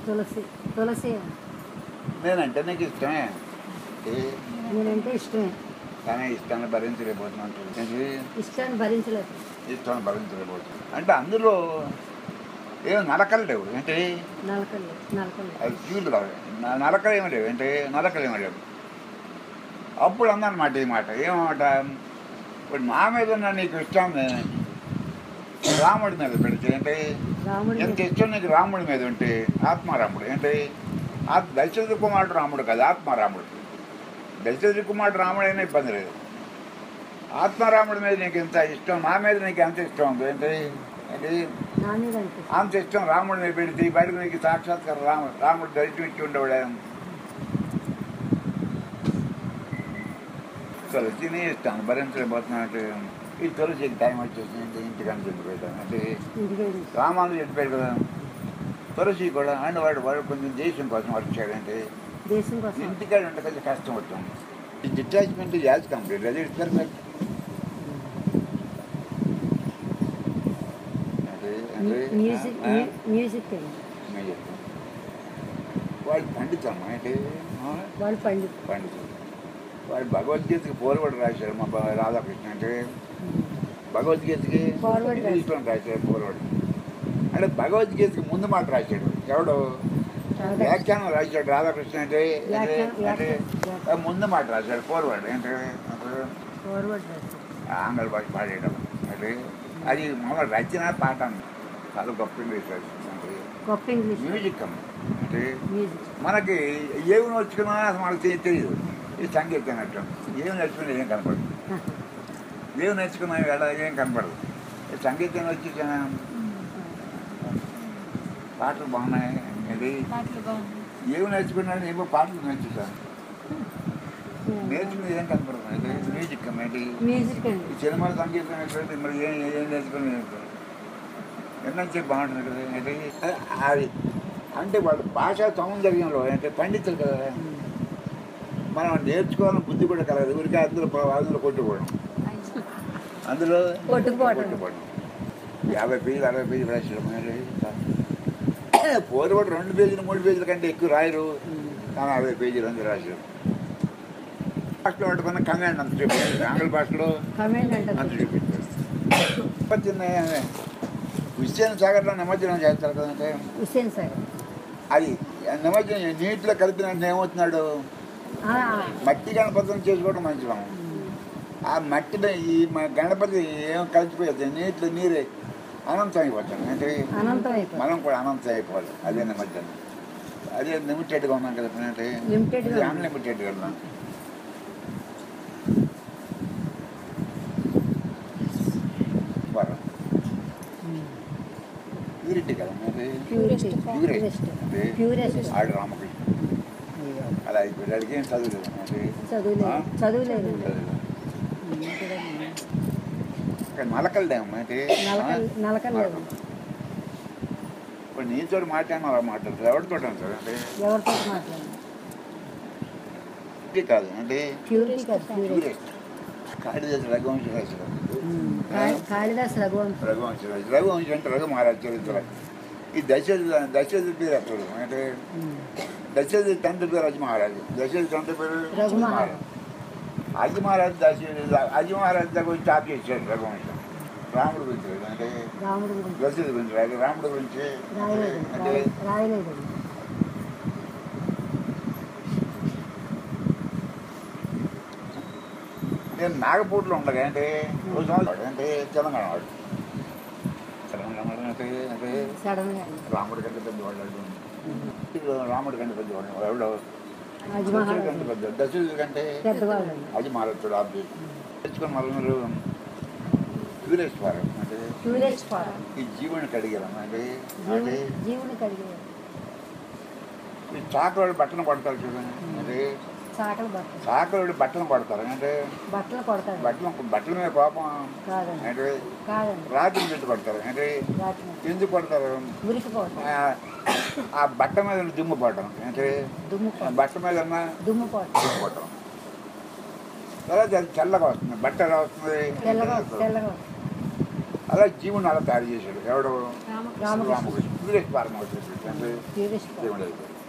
తులసి తులసి నేనంటే నీకు ఇష్టమే ఏ, నేనంటే ఇష్టమే కానీ ఇష్టాన్ని భరించలేకపోతున్నాను ఏంటి? ఇష్టాన్ని భరించలేదు ఇష్టాన్ని భరించలేకపోతున్నాను అంటే అందులో ఏం నరకలు లేవు ఏంటి నలకలు నలకలు అది ఫ్యూల్ నరకలు ఏమి లేవు ఏంటి నరకలు ఏమి లేవు అప్పుడు అందన్నమాట ఈ మాట ఏమన్నమాట ఇప్పుడు నా మీద ఉన్న నీకు ఇష్టం రాముడి మీద పెడితే ఏంటి రాముడి ఎంత ఇష్టం నీకు రాముడి మీద ఉంటే ఆత్మారాముడు ఏంటి ఆత్ దశరథ కుమారుడు రాముడు కదా ఆత్మారాముడు దశరథ కుమారుడు రాముడు అయినా ఇబ్బంది లేదు ఆత్మారాముడి మీద నీకు ఎంత ఇష్టం నా మీద నీకు ఎంత ఇష్టం ఉంది ఏంటి ఏంటి నా మీద అనిపిస్తుంది అంత ఇష్టం రాముడి మీద పెడితే ఈ బయటకు నీకు సాక్షాత్కారం రాము రాముడు దర్శనం ఇచ్చి ఉండేవాడు తులసిని ఇస్తాను భరించలేకపోతున్నానంటే ఈ తులసికి టైం వచ్చేసింది ఇంటికని చెప్పిపోయాను అంటే ఇంటికి వెళ్ళి రామాను చెప్పాడు కదా తులసి కూడా అండ్ వాడు వాడు కొంచెం దేశం కోసం వచ్చాడంటే దేశం కోసం ఇంటికాడ ఉంటే కొంచెం కష్టం అవుతుంది ఈ డిటాచ్మెంట్ యాజ్ కంప్లీట్ అది ఇట్స్ పర్ఫెక్ట్ అదే అదే మ్యూజిక్ ఆ, మ్యూ- మ్యూజిక్ తెలియదు నేను చెప్తాను. వాడు పండితం అంటే ఆ, వాళ్ళు పండితు పండితం వాడు భగవద్గీతకి పోరవాడు రాశాడు మా బా- రాధాకృష్ణ అంటే భగవద్గీతకి Forward ఇంగ్లీష్లో రాశాడు పోరవాడు అంటే భగవద్గీతకి ముందు మాట రాశాడు ఎవడు వ్యాఖ్యానం రాశాడు రాధాకృష్ణ అంటే అంటే- వ్యాఖ్యానం- అంటే వ్యాఖ్యానం. ఆ ముందు మాట రాశాడు పోరవాడు అంటే అంటే ఫార్వర్డ్ రాశారు ఆంగ్ల భాష పాడేయడం అంటే అది మామూలు రచన పాఠం చాలా గొప్ప ఇంగ్లీష్ రాసింది అంటే గొప్ప ఇంగ్లీష్ మ్యూజిక్ అమ్మ. అంటే మ్యూజిక్ మనకి ఏమి నేర్చుకున్నా అసలు మనకు తె- తెలియదు ఈ సంగీతం అట్లా ఏమి నేర్చుకున్నా ఏం కనపడదు ఏమి నేర్చుకున్నా వేళ ఏం కనపడదు ఈ సంగీతం వచ్చి పాటలు బాగున్నాయి ఇది పాటలు బాగున్నాయి ఏమి నేర్చుకున్నాను ఏమో పాటలు నేర్చుతాను నేర్చుకుని ఏం కనపడదు ఇది మ్యూజిక్ అమ్మేది మ్యూజిక్ అండి ఈ సినిమా సంగీతం ఎట్లయితే మరి ఏం ఏం నేర్చుకుని ఎన్నంటే బాగుంటుంది కదా ఏంటి అది అంటే వాళ్ళు భాషా సౌందర్యంలో అంటే పండితులు కదా మనం నేర్చుకోవాలని బుద్ధి కూడా కలగదు ఊరికే అందులో పో- అందులో కొట్టుకోవడం అందులో కొట్టుకుపోవడం. కొట్టుకోవడం యాభై పేజీలు అరవై పేజీలు రాశాడు మరి పోరువాడు రెండు పేజీలు మూడు పేజీల కంటే ఎక్కువ రాయరు కానీ అరవై పేజీలు అంతా రాశాడు భాషలో పట్టుకున్న కమాండ్ అంత చూపించారు ఆంగ్ల భాషలో కమెంట్ అంత అంటారు చూపించారు చిన్న హుస్సేన్ సాగర్లో నిమజ్జనం చేస్తారు కదంటే హుస్సేన్ సార్ అది నిమజ్జనం నీటిలో కలిపిన ఏమవుతున్నాడు ఆ, మట్టి గణపతిని చేసుకోవడం మంచిది ఆ మట్టిలో ఈ మ- గణపతి ఏం కలిసిపోతుంది నీటిలో నీరే అనంతం అయిపోతుంది అంటే అనంతం అయిపోయింది మనం కూడా అనంతం అయిపోవాలి అదే నిమజ్జనం అదే లిమిటెడ్గా ఉన్నాం కదా అంటే Limited గా ఉన్నాం. అన్లిమిటెడ్గా ఉన్నాం వరం ప్యూరిటీ కదా మరి ప్యూరిటీ ప్యూరెస్ట్ ప్యూరెస్ట్ ప్యూరెస్ట్ ఆడు రామకృష్ణ అలా అయిపోయాడు వాడికి ఏం చదువులేదు మరి చదువులేదు చదువులేదు ఇక్కడ నలకలు డ్యామ్ అంటే నలకల్ నలకల్ లేదు ఇప్పుడు నీతో మాట్లాడిన అలా మాట్లాడతారు ఎవరితో అంటారు అంటే ఎవరితో మాట్లాడాలి ఇది కాదు అంటే ప్యూరిటీ కాదు ప్యూరిటీ ప్యూరెస్ట్ కాళిదాసు రఘువంశ రాశారు కాళిదాస్ రఘువంశ్ రఘువంశ రాజు రఘువంశ అంటే రఘు మహారాజ్ చరిత్ర ఈ దశరథ దశరథ పేరు అక్కడ అంటే దశరథ తండ్రి పేరు అజి మహారాజు దశరథ తండ్రి పేరు రఘు మహారాజు. అజి మహారాజు దశరథ అజి మహారాజు దగ్గర స్టాప్ చేశాడు రఘువంశం రాముడు గురించి అంటే రాముడు గురించి దశరథ గురించి రాదు రాముడు గురించి రాయలేదు అంటే రాయ- రాయలేదు నేను నాగపూర్లో ఉండగా అంటే రోజు వాడు అంటే తెలంగాణ వాడు తెలంగాణ వాడు అంటే అంటే సడన్ గా రాముడి కంటే పెద్దవాడు రాముడి కంటే పెద్దవాడు ఎవడో అజి దశరథుడి మహారాజు కంటే పెద్ద దశరథుడి కంటే పెద్దవాళ్ళు అది మారచ్చుడు ఆబ్జెక్ట్ తెచ్చుకొని మళ్ళీ మీరు వీరేశ్వరం అంటే ప్యూరెస్ట్ ఫారం ఈ జీవుని కడిగారు అంటే అంటే జీవుని జీవుని కలిగి ఈ చాకరోడు బట్టలు పడతారు చూడండి అంటే చాకలి బట్ట చాకరోడు బట్టలు పడతారు అంటే బట్టలు కొడతాడు బట్టలు బట్టల మీద కోపం కాదండి అంటే కాదండి రాత్రి పెట్టి కొడతారు అంటే రాత్రి ఎందుకు కొడతారు ఉరికి పోవటం ఆ- ఆ బట్ట మీద ఉన్న దుమ్ము పోవటం అంటే దుమ్ము ఆ పోవటం బట్ట మీద ఉన్న దుమ్ము పోవటం దుమ్ము పోవటం తర్వాత అది తెల్లగా వస్తుంది బట్ట ఎలా వస్తుంది తెల్లగా తెల్లగా అలా జీవుని అలా తయారు చేశాడు ఎవడు రామకృష్ణ రామకృష్ణ ప్యూరెస్ట్ ఫార్మ్ అవుతుంది అంటే ప్యూరిస్ట్ దేవుడు అయిపోయాడు